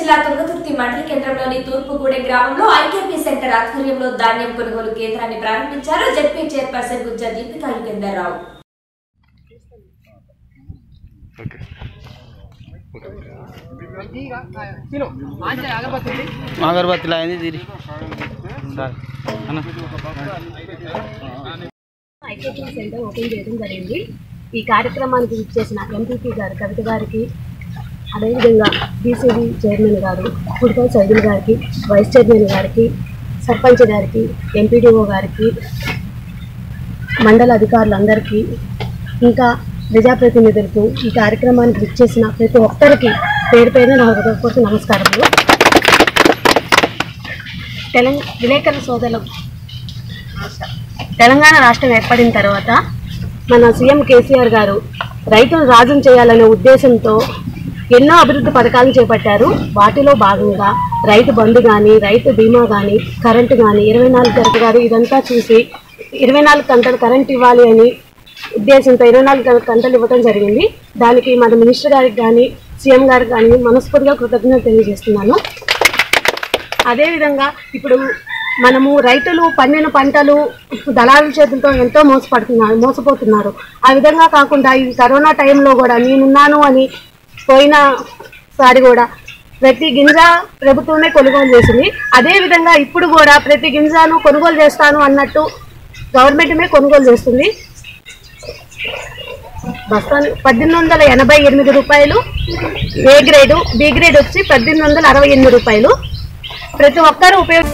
జిల్లా తుంగతుర్తి మండల కేంద్రంలోని తూర్పుగూడెం గ్రామంలో ఐకేపీ సెంటర్ ఆధ్వర్యంలో ధాన్యం కొనుగోలు కేంద్రాన్ని ప్రారంభించారు జడ్పీ చైర్పర్సన్ గుజ్జ దీపికా యుగేందర్రావు అగరబత్తిలో అయింది తీరి సార్ అన్న ఐకేపీ సెంటర్ ఓపెన్ చేయడం జరిగింది ఈ కార్యక్రమానికి ఇచ్చేసిన ఎంపీపీ గారు కవిత గారికి అదేవిధంగా బీసీబీ చైర్మన్ గారు ఫుడ్బల్ సైదుల్ గారికి వైస్ చైర్మన్ గారికి సర్పంచ్ గారికి ఎంపీడీఓ గారికి మండల అధికారులందరికీ ఇంకా ప్రజాప్రతినిధులకు ఈ కార్యక్రమానికి ఇచ్చేసిన ప్రతి ఒక్కరికి పేరు పేరు నా హృదయపూర్వక నమస్కారములు తెలంగాణ విలేకరుల సోదరులు తెలంగాణ రాష్ట్రం ఏర్పడిన తర్వాత మన సీఎం కేసీఆర్ గారు రైతును రాజం చేయాలనే ఉద్దేశంతో ఎన్నో అభివృద్ధి పథకాలను చేపట్టారు వాటిలో భాగంగా రైతు బంధు కానీ రైతు బీమా కానీ కరెంటు కానీ ఇరవై నాలుగు గంటలు గారు ఇదంతా చూసి ఇరవై నాలుగు గంటలు కరెంట్ ఇవ్వాలి అని ఉద్దేశంతో ఇరవై నాలుగు గంటలు గంటలు ఇవ్వడం జరిగింది దానికి మన మినిస్టర్ గారికి కానీ సీఎం గారికి కానీ మనస్ఫూర్తిగా కృతజ్ఞతలు తెలియజేస్తున్నాను అదేవిధంగా ఇప్పుడు మనము రైతులు పండిన పంటలు దళారుల చేతులతో ఎంతో మోసపడుతున్నారు మోసపోతున్నారు ఆ విధంగా కాకుండా ఈ కరోనా టైంలో కూడా నేనున్నాను అని పోయిన సారి కూడా ప్రతి గింజ ప్రభుత్వమే కొనుగోలు చేసింది అదేవిధంగా ఇప్పుడు కూడా ప్రతి గింజను కొనుగోలు చేస్తాను అన్నట్టు గవర్నమెంటమే కొనుగోలు చేస్తుంది బస్తాను పద్దెనిమిది వందల ఎనభై ఎనిమిది రూపాయలు ఏ గ్రేడు బి గ్రేడ్ వచ్చి పద్దెనిమిది వందల అరవై ఎనిమిది రూపాయలు ప్రతి ఒక్కరూ ఉపయోగ